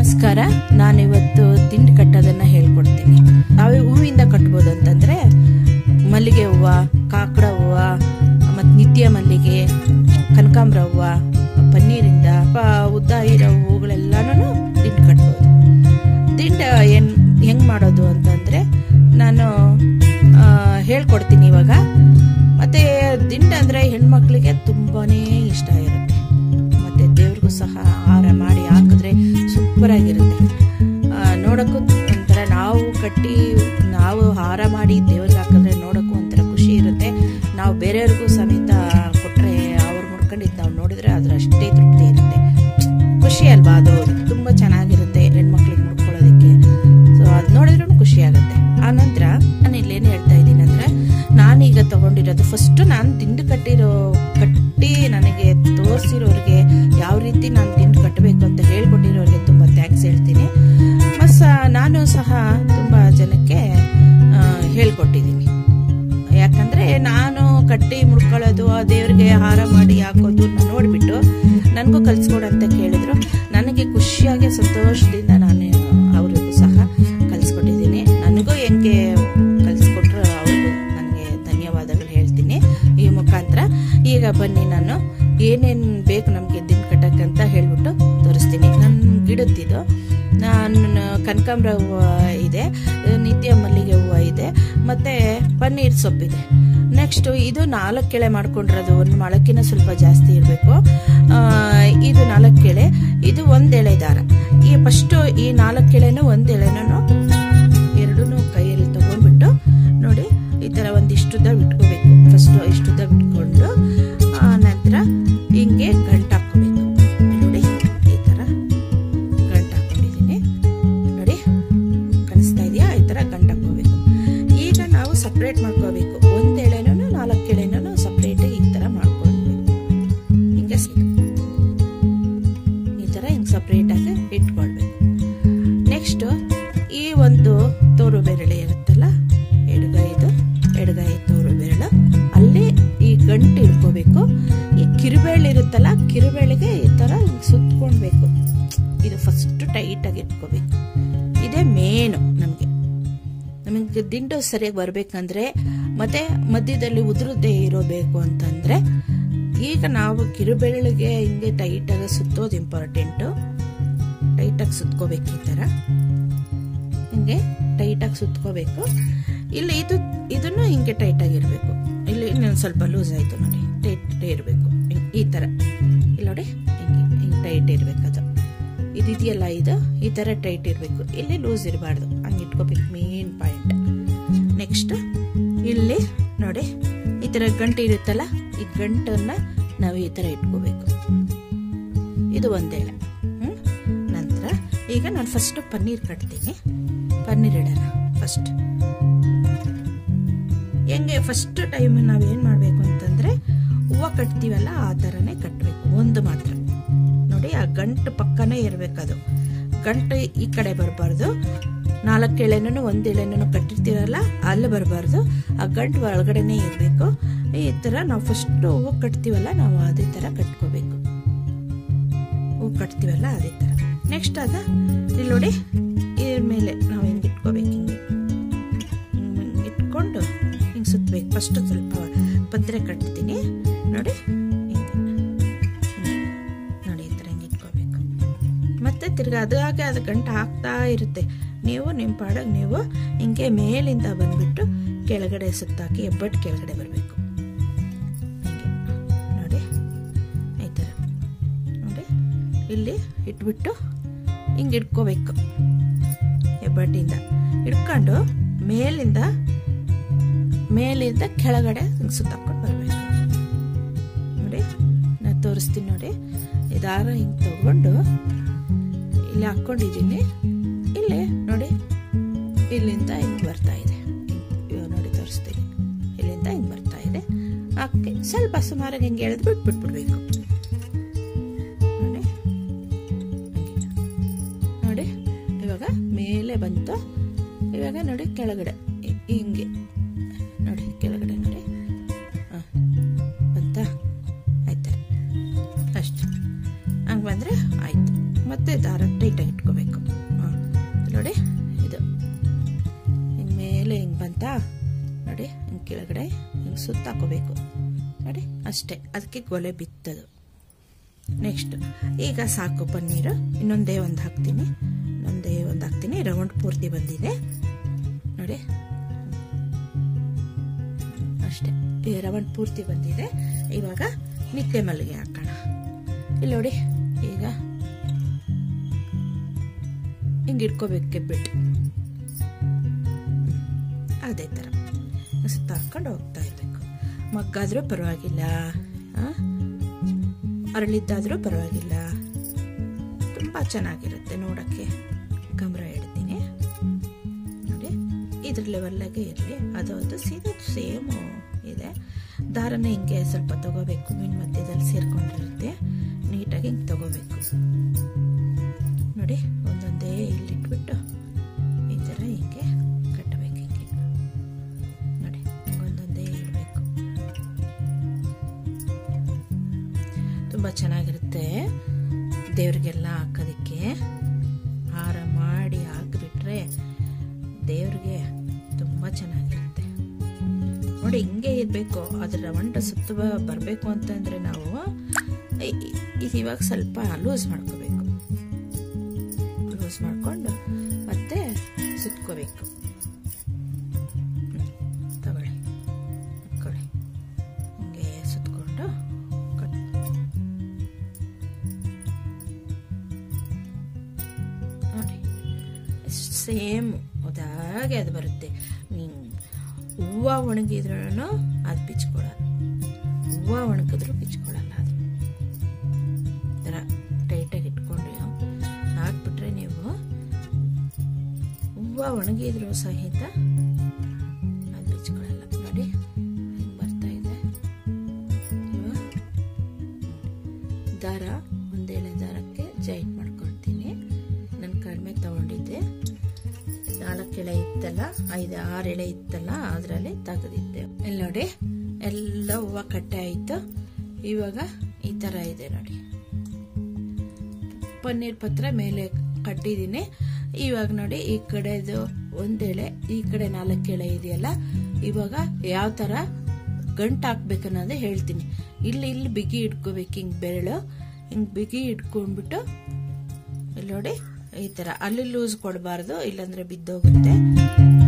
ನಮಸ್ಕಾರ ನಾನಿವತ್ತು ದಿಂಡು ಕಟ್ಟೋದನ್ನ ಹೇಳ್ಕೊಡ್ತೀನಿ ಯಾವ ಹೂವಿಂದ ಕಟ್ಬೋದು ಅಂತಂದ್ರೆ ಮಲ್ಲಿಗೆ ಹೂವ ಕಾಕಡ ಹೂವ ಮತ್ತು ನಿತ್ಯ ಮಲ್ಲಿಗೆ ಕನಕಾಂಬರ ಹೂವ ಪನ್ನೀರಿಂದ ಪ- ಉದ್ದ ಇರೋ ಹೂಗಳೆಲ್ಲನೂ ದಿಂಡು ಕಟ್ಬೋದು ದಿಂಡ ಏನ್ ಹೆಂಗ್ ಮಾಡೋದು ಅಂತಂದ್ರೆ ನಾನು ಆ, ಹೇಳ್ಕೊಡ್ತೀನಿ ಇವಾಗ ಮತ್ತೆ ದಿಂಡ ಅಂದ್ರೆ ಹೆಣ್ಮಕ್ಳಿಗೆ ತುಂಬಾನೇ ಇಷ್ಟ ಇರುತ್ತೆ ಮತ್ತೆ ದೇವ್ರಿಗೂ ಸಹ ಹಾರ ಮಾಡಿ ಹಾಕಿದ್ರೆ ಸೂಪರ್ ಆಗಿರುತ್ತೆ ಆ, ನೋಡಕ್ಕೂ ಒಂಥರ ನಾವು ಕಟ್ಟಿ ನಾವು ಹಾರ ಮಾಡಿ ದೇವ್ರಿಗೆ ಹಾಕಿದ್ರೆ ನೋಡಕ್ಕೂ ಒಂಥರ ಖುಷಿ ಇರುತ್ತೆ ನಾವು ಬೇರೆಯವ್ರಿಗೂ ಸಮೇತ ಕೊಟ್ರೆ ಅವ್ರು ಮುಡ್ಕೊಂಡಿದ್ದು ನಾವು ನೋಡಿದ್ರೆ ಅದ್ರ ಅಷ್ಟೇ ತೃಪ್ತಿ ಇರುತ್ತೆ ಖುಷಿ ಅಲ್ವಾ ಅದು ತುಂಬಾ ಚೆನ್ನಾಗಿರುತ್ತೆ ಹೆಣ್ಮಕ್ಳಿಗೆ ಮುಡ್ಕೊಳ್ಳೋದಕ್ಕೆ ಸೊ ಅದು ನೋಡಿದ್ರೂ ಖುಷಿ ಆಗುತ್ತೆ ಆನಂತರ ನಾನು ಇಲ್ಲೇನು ಹೇಳ್ತಾ ಇದ್ದೀನಿ ಅಂದ್ರೆ ನಾನೀಗ ತಗೊಂಡಿರೋದು ಫಸ್ಟ್ ನಾನು ದಿಂಡು ಕಟ್ಟಿರೋ ಕಟ್ಟಿ ನನಗೆ ತೋರಿಸಿರೋರಿಗೆ ಯಾವ ರೀತಿ ನಾನು ದಿಂಡು ಕಟ್ಟಬೇಕು ಅಂತ ಹೇಳ್ಕೊಟ್ಟಿರೋರಿಗೆ ತುಂಬಾ ಥ್ಯಾಂಕ್ಸ್ ಹೇಳ್ತೀನಿ ಮಸ್ ನಾನು ಸಹ ತುಂಬಾ ಜನಕ್ಕೆ ಆ, ಹೇಳ್ಕೊಟ್ಟಿದ್ದೀನಿ ಯಾಕಂದ್ರೆ ನಾನು ಕಟ್ಟಿ ಮುಡ್ಕೊಳ್ಳೋದು ಆ ದೇವ್ರಿಗೆ ಹಾರ ಮಾಡಿ ಹಾಕೋದು ನೋಡ್ಬಿಟ್ಟು ನನಗೂ ಕಲ್ಸ್ಕೊಡು ಅಂತ ಕೇಳಿದ್ರು ನನಗೆ ಖುಷಿಯಾಗಿ ಸಂತೋಷದಿಂದ ನಾನು ಅವ್ರಿಗೂ ಸಹ ಕಲ್ಸ್ಕೊಟ್ಟಿದ್ದೀನಿ ನನಗೂ ಹೆಂಗೆ ಕಲ್ಸ್ಕೊಟ್ರು ಅವ್ರಿಗೂ ನನಗೆ ಧನ್ಯವಾದಗಳು ಹೇಳ್ತೀನಿ ಈ ಮುಖಾಂತರ ಈಗ ಬನ್ನಿ ನಾನು ಏನೇನು ಬೇಕು ನಮಗೆ ದಿನ ಕಟ್ಟಕ್ಕಂತ ಹೇಳ್ಬಿಟ್ಟು ತೋರಿಸ್ತೀನಿ ನನ್ನ ಗಿಡದ್ದಿದು ನಾನು ಕನಕಾಂಬರ ಹೂವು ಇದೆ ನಿತ್ಯ ಮಲ್ಲಿಗೆ ಹೂವು ಇದೆ ಮತ್ತೆ ಪನ್ನೀರ್ ಸೊಪ್ಪಿದೆ ನೆಕ್ಸ್ಟ್ ಇದು ನಾಲ್ಕು ಕೆಳೆ ಮಾಡ್ಕೊಂಡಿರೋದು ಒಂದು ಮೊಳಕಿನ ಸ್ವಲ್ಪ ಜಾಸ್ತಿ ಇರಬೇಕು ಇದು ನಾಲ್ಕು ಕೆಳೆ ಇದು ಒಂದು ಎಳೆ ದಾರ ಈ ಫಸ್ಟು ಈ ನಾಲ್ಕು ಕೆಳೆನೂ ಒಂದು ಎಳೆನೂ ಎರಡೂ ಕೈಯಲ್ಲಿ ತಗೊಂಡ್ಬಿಟ್ಟು ನೋಡಿ ಈ ಥರ ಒಂದಿಷ್ಟುದ್ದ ಬಿಟ್ಕೋಬೇಕು ಫಸ್ಟ್ ಇಷ್ಟುದ್ದ ಬಿಟ್ಕೊಂಡು ಆ ನಂತರ ಹಿಂಗೆ ಗಂಟು ಹಾಕ್ಕೋಬೇಕು ನೋಡಿ ಈ ಥರ ಗಂಟು ಹಾಕೊಂಡಿದ್ದೀನಿ ನೋಡಿ ಕಾಣಿಸ್ತಾ ಇದೆಯಾ ಈ ಥರ ಗಂಟು ಹಾಕ್ಕೋಬೇಕು ಈಗ ನಾವು ಸಪ್ರೇಟ್ ಮಾಡ್ಕೋಬೇಕು ಒಂದು ಎಳೆನೂ ನಾಲ್ಕು ಎಳೆನೂ ಸಪ್ರೇಟ್ ಈ ಥರ ಮಾಡ್ಕೊಳ್ಬೇಕು ಹಿಂಗೆ ಸಿ- ಈ ಥರ ಹಿಂಗೆ ಸಪ್ರೇಟಾಗಿ ಇಟ್ಕೊಳ್ಬೇಕು ನೆಕ್ಸ್ಟ್ ಈ ಒಂದು ತೋರು ಬೆರಳು ಇರುತ್ತಲ್ಲ ಎಡಗೈದು ಎಡಗೈ ತೋರು ಬೆರಳು ಅಲ್ಲಿ ಈ ಗಂಟು ಇಟ್ಕೋಬೇಕು ಈ ಕಿರುಬೇಳೆ ಇರುತ್ತಲ್ಲ ಕಿರುಬೇಳೆಗೆ ಈ ಥರ ಹಿಂಗ್ ಸುತ್ಕೊಳ್ಬೇಕು ಇದು ಫಸ್ಟ್ ಟೈಟಾಗಿ ಇಟ್ಕೋಬೇಕು ಇದೇ ಮೇನು ನಮಗೆ ನಮಗೆ ದಿಂಡು ಸರಿಯಾಗಿ ಬರ್ಬೇಕಂದ್ರೆ ಮತ್ತೆ ಮಧ್ಯದಲ್ಲಿ ಉದುರದೇ ಇರೋಬೇಕು ಅಂತಂದ್ರೆ ಈಗ ನಾವು ಕಿರುಬೆರಳಿಗೆ ಹಿಂಗೆ ಟೈಟಾಗಿ ಸುತ್ತೋದು ಇಂಪಾರ್ಟೆಂಟು ಟೈಟಾಗಿ ಸುತ್ಕೋಬೇಕು ಈ ಥರ ಹಿಂಗೆ ಟೈಟಾಗಿ ಸುತ್ಕೋಬೇಕು ಇಲ್ಲಿ ಇದು ಇದನ್ನು ಹಿಂಗೆ ಟೈಟಾಗಿ ಇರಬೇಕು ಇಲ್ಲಿ ಇನ್ನೊಂದು ಸ್ವಲ್ಪ ಲೂಸ್ ಆಯಿತು ನೋಡಿ ಟೈಟ್ ಇರಬೇಕು ಈ ಥರ ಇಲ್ಲಿ ನೋಡಿ ಹಿಂಗೆ ಹಿಂಗೆ ಟೈಟ್ ಇರಬೇಕು ಅದು ಇದಿದೆಯಲ್ಲ ಇದು ಈ ಥರ ಟೈಟ್ ಇರಬೇಕು ಇಲ್ಲಿ ಲೂಸ್ ಇರಬಾರ್ದು ಹಂಗೆ ಇಟ್ಕೋಬೇಕು ಮೇನ್ ಪಾಯಿಂಟ್ ನೆಕ್ಸ್ಟ್ ಇಲ್ಲಿ ನೋಡಿ ಈ ಥರ ಗಂಟು ಇರುತ್ತಲ್ಲ ಈ ಗಂಟನ್ನ ನಾವು ಈ ಥರ ಇಟ್ಕೋಬೇಕು ಇದು ಒಂದೇಳೆ ಹ್ಮ್ ನಂತರ ಈಗ ನಾನು ಫಸ್ಟ್ ಪನ್ನೀರ್ ಕಟ್ತೀನಿ ಪನ್ನೀರ್ ಇಡೋಣ ಫಸ್ಟ್ ಹೆಂಗೆ ಫಸ್ಟ್ ಟೈಮ್ ನಾವೇನು ಮಾಡಬೇಕು ಅಂತಂದ್ರೆ ಹೂವು ಕಟ್ತೀವಲ್ಲ ಆ ಥರನೇ ಕಟ್ಟಬೇಕು ಒಂದು ಮಾತ್ರ ನೋಡಿ ಆ ಗಂಟು ಪಕ್ಕನೇ ಇರಬೇಕದು ಗಂಟು ಈ ಕಡೆ ಬರಬಾರ್ದು ನಾಲ್ಕು ಎಳೆನೂ ಒಂದು ಎಳೆನೂ ಕಟ್ಟಿರ್ತೀರಲ್ಲ ಅಲ್ಲಿ ಬರಬಾರ್ದು ಆ ಗಂಟು ಒಳಗಡೆನೇ ಇರಬೇಕು ಈ ಥರ ನಾವು ಫಸ್ಟ್ ಹೂವು ಕಟ್ತೀವಲ್ಲ ನಾವು ಅದೇ ಥರ ಕಟ್ಕೋಬೇಕು ಹೂವು ಕಟ್ತೀವಲ್ಲ ಅದೇ ಥರ ನೆಕ್ಸ್ಟ್ ಅದ ಇಲ್ಲಿ ನೋಡಿ ಇದ್ರ ಮೇಲೆ ನಾವು ಹಿಂಗೆ ಇಟ್ಕೋಬೇಕು ಹಿಂಗೆ ಹಿಂಗೆ ಇಟ್ಕೊಂಡು ಹಿಂಗೆ ಸುತ್ತಬೇಕು ಫಸ್ಟ್ ಸ್ವಲ್ಪ ಪತ್ರೆ ಕಟ್ತೀನಿ ನೋಡಿ ಹಿಂಗೆ ಹಿಂಗೆ. ನೋಡಿ ಈ ಥರ ಹಿಂಗೆ ಇಟ್ಕೋಬೇಕು ಮತ್ತೆ ತಿರ್ಗಾ ಅದಾಗೆ ಅದು ಗಂಟು ಹಾಕ್ತಾ ಇರುತ್ತೆ ನೀವು ನಿಮ್ಮ ಪಾಡಾಗ ನೀವು ಹಿಂಗೆ ಮೇಲಿಂದ ಬಂದ್ಬಿಟ್ಟು ಕೆಳಗಡೆ ಸುತ್ತಾಕಿ ಎಬ್ಬಟ್ಟು ಕೆಳಗಡೆ ಬರಬೇಕು ನೋಡಿ ಈ ಥರ ನೋಡಿ ಇಲ್ಲಿ ಇಟ್ಬಿಟ್ಟು ಹಿಂಗೆ ಇಟ್ಕೋಬೇಕು ಹೆಬ್ಬಟ್ಟಿಂದ ಇಟ್ಕೊಂಡು ಮೇಲಿಂದ ಮೇಲಿಂದ ಕೆಳಗಡೆ ಹಿಂಗೆ ಸುತ್ತಾಕೊಂಡು ಬರಬೇಕು ನೋಡಿ ನಾನು ತೋರಿಸ್ತೀನಿ ನೋಡಿ ಈ ದಾರ ಹಿಂಗೆ ತಗೊಂಡು ಇಲ್ಲಿ ಹಾಕ್ಕೊಂಡಿದ್ದೀನಿ ಇಲ್ಲಿ ನೋಡಿ ಇಲ್ಲಿಂದ ಹಿಂಗೆ ಬರ್ತಾ ಇದೆ ಇವಾಗ ನೋಡಿ ತೋರಿಸ್ತೀನಿ ಇಲ್ಲಿಂದ ಹಿಂಗೆ ಬರ್ತಾ ಇದೆ ಹಾಕಿ ಸ್ವಲ್ಪ ಸುಮಾರಾಗಿ ಹಿಂಗೆ ಎಳೆದು ಬಿಟ್ಟು ಬಿಟ್ಬಿಡ್ಬೇಕು ನೋಡಿ ನೋಡಿ ಇವಾಗ ಮೇಲೆ ಬಂತು ಇವಾಗ ನೋಡಿ ಕೆಳಗಡೆ ಹಿ- ಹಿಂಗೆ ನೋಡಿ ಕೆಳಗಡೆ ನೋಡಿ ಹಾಂ ಬಂತಾ ಆಯ್ತಾರೆ ಅಷ್ಟು ಹಂಗೆ ಬಂದರೆ ಆಯ್ತು ಮತ್ತೆ ದಾರ ಟೈಟಾಗಿ ಇಟ್ಕೋಬೇಕು ಕೆಳಗಡೆ ಹಿಂಗೆ ಸುತ್ತಾಕೋಬೇಕು ನೋಡಿ ಅಷ್ಟೇ ಅದಕ್ಕೆ ಗೊಲೆ ಬಿತ್ತದು ನೆಕ್ಸ್ಟ್ ಈಗ ಸಾಕು ಪನ್ನೀರು ಇನ್ನೊಂದೇ ಒಂದು ಹಾಕ್ತೀನಿ ಇನ್ನೊಂದೇ ಒಂದು ಹಾಕ್ತೀನಿ ರೌಂಡ್ ಪೂರ್ತಿ ಬಂದಿದೆ ನೋಡಿ ಅಷ್ಟೇ ಈ ರೌಂಡ್ ಪೂರ್ತಿ ಬಂದಿದೆ ಇವಾಗ ನಿತ್ಯ ಮಲ್ಲಿಗೆ ಹಾಕೋಣ ಇಲ್ಲಿ ನೋಡಿ ಈಗ ಹಿಂಗೆ ಇಟ್ಕೋಬೇಕು ಕೆಬ್ಬಿಟ್ಟು ಅದೇ ಥರ ಸುತ್ತ ಹಾಕೊಂಡು ಹೋಗ್ತಾ ಇರಬೇಕು ಮಗ್ಗಾದರೂ ಪರವಾಗಿಲ್ಲ ಅರಳಿದ್ದಾದರೂ ಪರವಾಗಿಲ್ಲ ತುಂಬ ಚೆನ್ನಾಗಿರುತ್ತೆ ನೋಡೋಕ್ಕೆ ಗಮರ ಇಡ್ತೀನಿ ನೋಡಿ ಇದ್ರ ಲೆವೆಲ್ಲಾಗೆ ಇರಲಿ ಅದು ಅದು ಸೀದಾ ಸೇಮು ಇದೆ ದಾರನ ಹಿಂಗೆ ಸ್ವಲ್ಪ ತಗೋಬೇಕು ಮೀನು ಮಧ್ಯದಲ್ಲಿ ಸೇರ್ಕೊಂಡಿರುತ್ತೆ ನೀಟಾಗಿ ಹಿಂಗೆ ತಗೋಬೇಕು ನೋಡಿ ಒಂದೊಂದೇ ಇಲ್ಲಿಟ್ಬಿಟ್ಟು ಈ ಥರ ಹಿಂಗೆ ಕಟ್ಟಬೇಕು ಹಿಂಗೆ ನೋಡಿ ಒಂದೊಂದೇ ಇಡಬೇಕು ತುಂಬ ಚೆನ್ನಾಗಿರುತ್ತೆ ದೇವ್ರಿಗೆಲ್ಲ ಹಾಕೋದಕ್ಕೆ ಹಾರ ಮಾಡಿ ಹಾಕಿಬಿಟ್ರೆ ದೇವ್ರಿಗೆ ತುಂಬ ಚೆನ್ನಾಗಿರುತ್ತೆ ನೋಡಿ ಹಿಂಗೆ ಇರಬೇಕು ಅದರ ರವಂಟ ಸುತ್ತ ಬರಬೇಕು ಅಂತಂದರೆ ನಾವು ಇದು ಇವಾಗ ಸ್ವಲ್ಪ ಲೂಸ್ ಮಾಡ್ಕೋಬೇಕು ಲೂಸ್ ಮಾಡಿಕೊಂಡು ಮತ್ತೆ ಸುತ್ಕೋಬೇಕು ತಗೊಳ್ಳಿ ಹಾಕೊಳ್ಳಿ ಹಿಂಗೆ ಸುತ್ಕೊಂಡು ಕಟ್ ನೋಡಿ ಸೇಮ್ ಅದಾಗೆ ಅದು ಬರುತ್ತೆ ಹೂವು ಒಣಗಿದ್ರೂ ಅದು ಬಿಚ್ಕೊಳಲ್ಲ ಹೂವು ಒಣಗಿದ್ರು ಬಿಚ್ಕೊಳಲ್ಲ ಅದು ಈ ಥರ ಟೈಟಾಗಿ ಇಟ್ಕೊಂಡು ಹಾಕ್ಬಿಟ್ರೆ ನೀವು ಹೂವು ಒಣಗಿದ್ರು ಸಹಿತ ಅದು ಬಿಚ್ಕೊಳಲ್ಲ ನೋಡಿ ಹಿಂಗೆ ಬರ್ತಾ ಇದೆ ಅಲ್ವಾ? ದಾರ ಒಂದೇಳೆ ದಾರಕ್ಕೆ ಜಾಯಿಂಟ್ ಮಾಡ್ಕೊಳ್ತೀನಿ ನಾನು ಕಡಿಮೆ ತಗೊಂಡಿದ್ದೆ ನಾಲ್ಕು ಎಳೆ ಇತ್ತಲ್ಲ ಐದು ಆರು ಎಳೆ ಇತ್ತಲ್ಲ ಅದರಲ್ಲಿ ತೆಗೆದಿದ್ದೆ ಇಲ್ಲಿ ನೋಡಿ ಎಲ್ಲ ಹೂವು ಕಟ್ಟೆ ಆಯಿತು ಇವಾಗ ಈ ಥರ ಇದೆ ನೋಡಿ ಪನ್ನೀರ್ ಪತ್ರ ಮೇಲೆ ಕಟ್ಟಿದ್ದೀನಿ ಇವಾಗ ನೋಡಿ ಈ ಕಡೆದು ಒಂದೆಳೆ ಈ ಕಡೆ ನಾಲ್ಕು ಎಳೆ ಇದೆಯಲ್ಲ ಇವಾಗ ಯಾವ ಥರ ಗಂಟು ಹಾಕ್ಬೇಕನ್ನೋದು ಹೇಳ್ತೀನಿ ಇಲ್ಲಿ ಇಲ್ಲಿ ಬಿಗಿ ಇಟ್ಕೋಬೇಕು ಹಿಂಗೆ ಬೆರಳು ಹಿಂಗೆ ಬಿಗಿ ಇಟ್ಕೊಂಡ್ಬಿಟ್ಟು ಇಲ್ಲಿ ನೋಡಿ ಈ ಥರ ಅಲ್ಲಿ ಲೂಸ್ ಕೊಡಬಾರ್ದು ಇಲ್ಲಾಂದ್ರೆ ಬಿದ್ದೋಗುತ್ತೆ